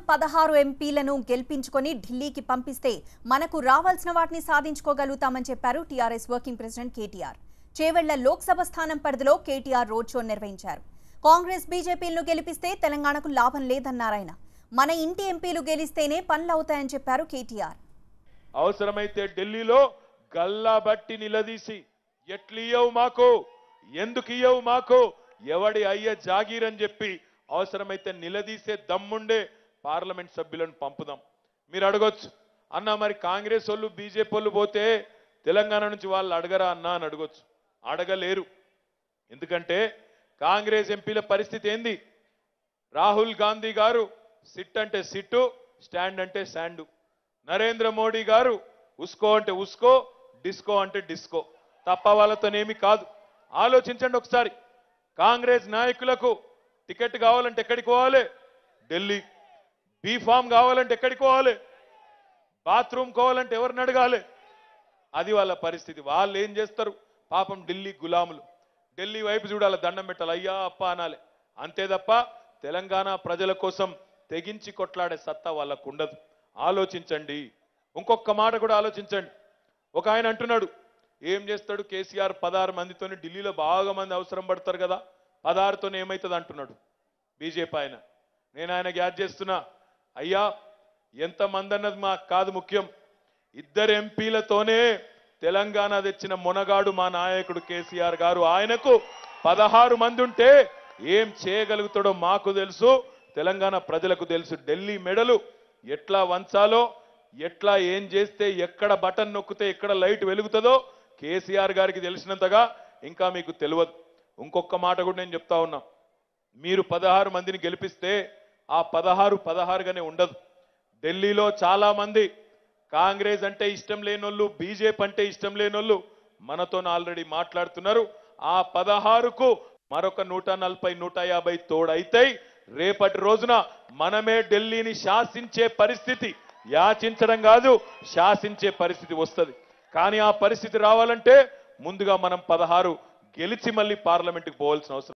పదహారు ఎంపీలను గెలిపించుకొని ఢిల్లీకి పంపిస్తే మనకు రావాల్సిన వాటిని సాధించుకోగలుగుతామని చెప్పారు TRS working president KTR Chevella Lok Sabha స్థానం పరిధిలో కేటీఆర్ రోడ్ షో నిర్వహించారు కాంగ్రెస్ బీజేపీలను గెలిపిస్తే తెలంగాణకు లాభం లేదన్నారాయన మన ఇంటి ఎంపీలు గెలిస్తేనే పనులు అవుతాయని చెప్పారు కేటీఆర్ అవసరమైతే ఢిల్లీలో గల్లా బట్టి నిలదీసి ఎట్లియ్యవు మాకు ఎందుకు ఇయ్యవు మాకు ఎవడి అయ్య జాగీర్ అని చెప్పి అవసరమైతే నిలదీసే దమ్ముండే పార్లమెంట్ సభ్యులను పంపుదాం మీరు అడగొచ్చు అన్న మరి కాంగ్రెస్ వాళ్ళు బీజేపీ వాళ్ళు పోతే తెలంగాణ నుంచి వాళ్ళు అడగరా అన్నా అని అడగొచ్చు అడగలేరు ఎందుకంటే కాంగ్రెస్ ఎంపీల పరిస్థితి ఏంది రాహుల్ గాంధీ గారు సిట్ అంటే సిట్టు స్టాండ్ అంటే స్టాండు నరేంద్ర మోడీ గారు ఉస్కో అంటే ఉస్కో డిస్కో అంటే డిస్కో తప్ప వాళ్ళతోనేమి కాదు ఆలోచించండి ఒకసారి కాంగ్రెస్ నాయకులకు టికెట్ కావాలంటే ఎక్కడికి పోవాలి ఢిల్లీ బీ ఫామ్ కావాలంటే ఎక్కడికి పోవాలి బాత్రూమ్ కావాలంటే ఎవరిని అడగాలి అది వాళ్ళ పరిస్థితి వాళ్ళు ఏం చేస్తారు పాపం ఢిల్లీ గులాములు ఢిల్లీ వైపు చూడాలి దండం పెట్టాలి అయ్యా అప్ప అనాలి అంతే తప్ప తెలంగాణ ప్రజల కోసం తెగించి కొట్లాడే సత్తా వాళ్ళకు ఉండదు ఆలోచించండి ఇంకొక మాట కూడా ఆలోచించండి ఒక ఆయన అంటున్నాడు ఏం చేస్తాడు కేసీఆర్ పదహారు మందితోని ఢిల్లీలో బాగా మంది అవసరం పడతారు కదా పదహారుతోనే ఏమవుతుంది అంటున్నాడు బీజేపీ ఆయన నేను ఆయనకి యాద్ చేస్తున్నా అయ్యా ఎంతమంది అన్నది మాకు కాదు ముఖ్యం ఇద్దరు ఎంపీలతోనే తెలంగాణ తెచ్చిన మొనగాడు మా నాయకుడు కేసీఆర్ గారు ఆయనకు పదహారు మంది ఉంటే ఏం చేయగలుగుతాడో మాకు తెలుసు తెలంగాణ ప్రజలకు తెలుసు ఢిల్లీ మెడలు ఎట్లా వంచాలో ఎట్లా ఏం చేస్తే ఎక్కడ బటన్ నొక్కితే ఎక్కడ లైట్ వెలుగుతుందో కేసీఆర్ గారికి తెలిసినంతగా ఇంకా మీకు తెలియదు ఇంకొక మాట కూడా నేను చెప్తా ఉన్నా మీరు పదహారు మందిని గెలిపిస్తే ఆ పదహారు పదహారుగానే ఉండదు ఢిల్లీలో చాలా మంది కాంగ్రెస్ అంటే ఇష్టం లేనోళ్ళు బీజేపీ అంటే ఇష్టం లేనోళ్ళు మనతో ఆల్రెడీ మాట్లాడుతున్నారు ఆ పదహారుకు మరొక నూట నలభై నూట యాభై తోడైతాయి రేపటి రోజున మనమే ఢిల్లీని శాసించే పరిస్థితి యాచించడం కాదు శాసించే పరిస్థితి వస్తుంది కానీ ఆ పరిస్థితి రావాలంటే ముందుగా మనం పదహారు గెలిచి మళ్ళీ పార్లమెంట్కి పోవాల్సిన అవసరం